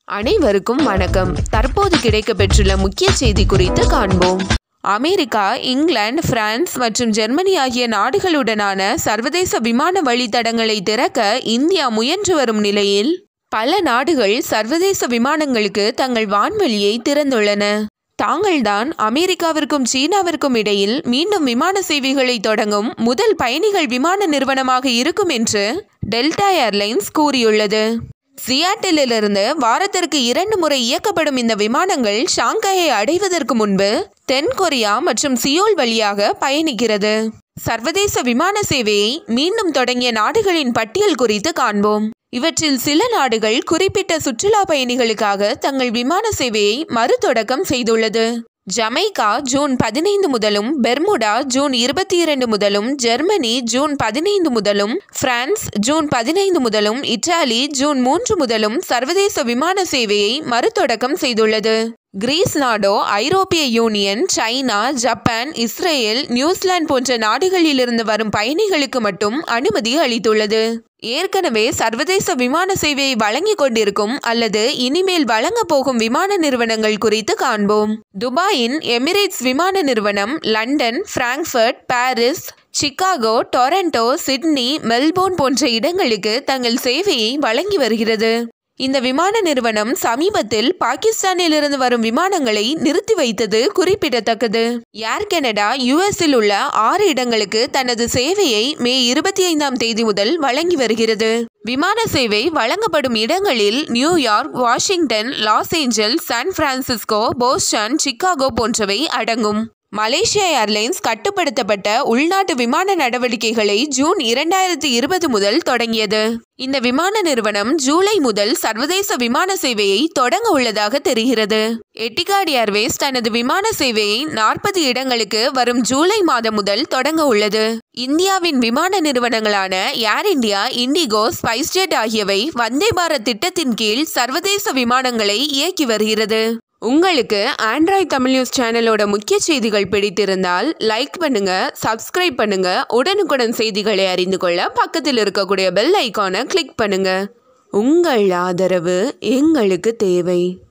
அனைவருக்கும் வணக்கம் தற்போது கிடைக்கப்பெற்றுள்ள முக்கிய செய்தி குறித்து காண்போம் அமெரிக்கா இங்கிலாந்து பிரான்ஸ் மற்றும் ஜெர்மனி ஆகிய நாடுகளுடனான சர்வதேச விமான வழித்தடங்களை திறக்க இந்தியா முயன்று வரும் நிலையில் பல நாடுகள் சர்வதேச விமானங்களுக்கு தங்கள் வான்வெளியை திறந்துள்ளன தாங்கள்தான் அமெரிக்காவிற்கும் சீனாவிற்கும் இடையில் மீண்டும் விமான சேவைகளை தொடங்கும் முதல் பயணிகள் விமான நிறுவனமாக இருக்கும் என்று டெல்டா ஏர்லைன்ஸ் கூறியுள்ளது சியாட்டிலிருந்து வாரத்திற்கு இரண்டு முறை இயக்கப்படும் இந்த விமானங்கள் ஷாங்காயை அடைவதற்கு முன்பு தென் கொரியா மற்றும் சியோல் வழியாக பயணிக்கிறது சர்வதேச விமான சேவையை மீண்டும் தொடங்கிய நாடுகளின் பட்டியல் குறித்து காண்போம் இவற்றில் சில நாடுகள் குறிப்பிட்ட சுற்றுலா பயணிகளுக்காக தங்கள் விமான சேவையை மறுதொடக்கம் செய்துள்ளது ஜமைக்கா ஜூன் பதினைந்து முதலும் பெர்முடா ஜூன் இருபத்தி இரண்டு முதலும் ஜெர்மனி ஜூன் பதினைந்து முதலும் பிரான்ஸ் ஜூன் பதினைந்து முதலும் இத்தாலி ஜூன் மூன்று முதலும் சர்வதேச விமான சேவையை மறுதொடக்கம் செய்துள்ளது கிரீஸ் நாடோ European Union China Japan Israel New Zealand போன்ற நாடுகளிலிருந்து வரும் பயணிகளுக்கு மட்டும் அனுமதி அளித்துள்ளது ஏற்கனவே சர்வதேச விமான சேவையை வழங்கிக் கொண்டிருக்கும் அல்லது இனிமேல் வழங்க போகும் விமான நிறுவனங்கள் குறித்து காண்போம் துபாயின் எமிரேட்ஸ் விமான நிறுவனம் London Frankfurt Paris Chicago Toronto Sydney Melbourne போன்ற இடங்களுக்கு தங்கள் சேவையை வழங்கி வருகிறது இந்த விமான நிறுவனம் சமீபத்தில் பாகிஸ்தானில் இருந்து வரும் விமானங்களை நிறுத்தி வைத்தது குறிப்பிடத்தக்கது ஏர் கனடா யுஎஸில் உள்ள ஆறு இடங்களுக்கு தனது சேவையை மே இருபத்தி ஐந்தாம் தேதி முதல் வழங்கி வருகிறது விமான சேவை வழங்கப்படும் இடங்களில் New York Washington Los Angeles San Francisco Boston Chicago போன்றவை அடங்கும் மலேசியா ஏர்லைன்ஸ் கட்டுப்படுத்தப்பட்ட உள்நாட்டு விமான நடவடிக்கைகளை ஜூன் இரண்டாயிரத்தி இருபது முதல் தொடங்கியது இந்த விமான நிறுவனம் ஜூலை முதல் சர்வதேச விமான சேவையை தொடங்க உள்ளதாக தெரிகிறது எட்டிகாட் ஏர்வேஸ் தனது விமான சேவையை நாற்பது இடங்களுக்கு வரும் ஜூலை மாதம் முதல் தொடங்க உள்ளது இந்தியாவின் விமான நிறுவனங்களான ஏர் இந்தியா இண்டிகோ ஸ்பைஸ்ஜெட் ஆகியவை வந்தே பாரத் திட்டத்தின் கீழ் சர்வதேச விமானங்களை இயக்கி வருகிறது உங்களுக்கு ஆண்ட்ராய்ட் தமிழ் நியூஸ் சேனலோட முக்கிய செய்திகள் பிடித்திருந்தால் லைக் பண்ணுங்க சப்ஸ்கிரைப் பண்ணுங்க உடனுக்குடன் செய்திகளை அறிந்து கொள்ள பக்கத்தில் இருக்கக்கூடிய பெல் ஐக்கானை கிளிக் பண்ணுங்க உங்கள் ஆதரவு எங்களுக்கு தேவை